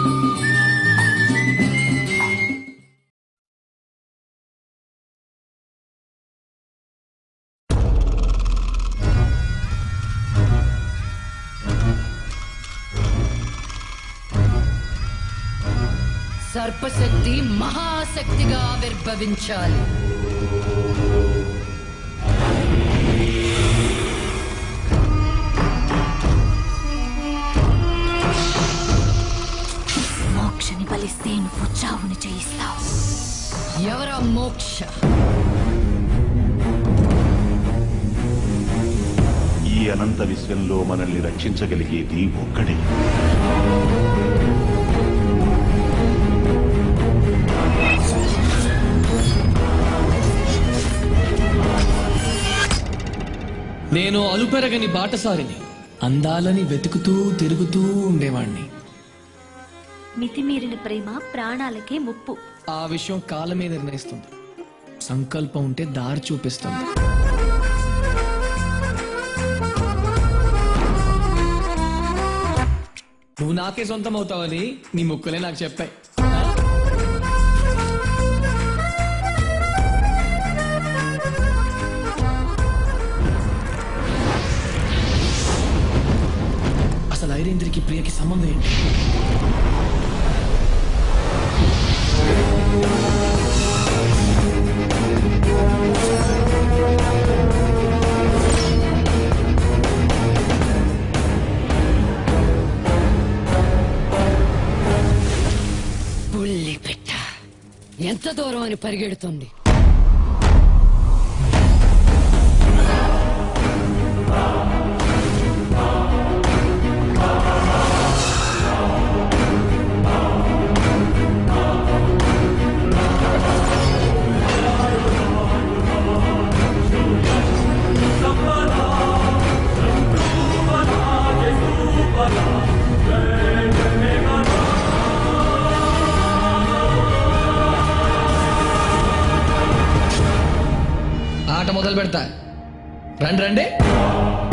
సర్పశక్తి మహాశక్తిగా ఆవిర్భవించాలి మోక్షని బలిస్తే నువ్వు చావుని చేయిస్తావు ఎవరా మోక్ష ఈ అనంత విశ్వంలో మనల్ని రక్షించగలిగేది ఒక్కడే నేను అలుపెరగని బాటసారిని అందాలని వెతుకుతూ తిరుగుతూ ఉండేవాణ్ణి మితిమీరిన ప్రేమ ప్రాణాలకే ముప్పు ఆ విషయం కాలమే నిర్ణయిస్తుంది సంకల్పం ఉంటే దారి చూపిస్తుంది నువ్వు నాకే సొంతం అవుతావని నీ ముక్కలే నాకు చెప్పాయి అసలు ఐరేంద్రికి ప్రియకి సంబంధం ఏంటి పుల్లి పెట్ట ఎంత దూరం అని పరిగెడుతుంది ఆట మొదలు పెడతా రండి రండి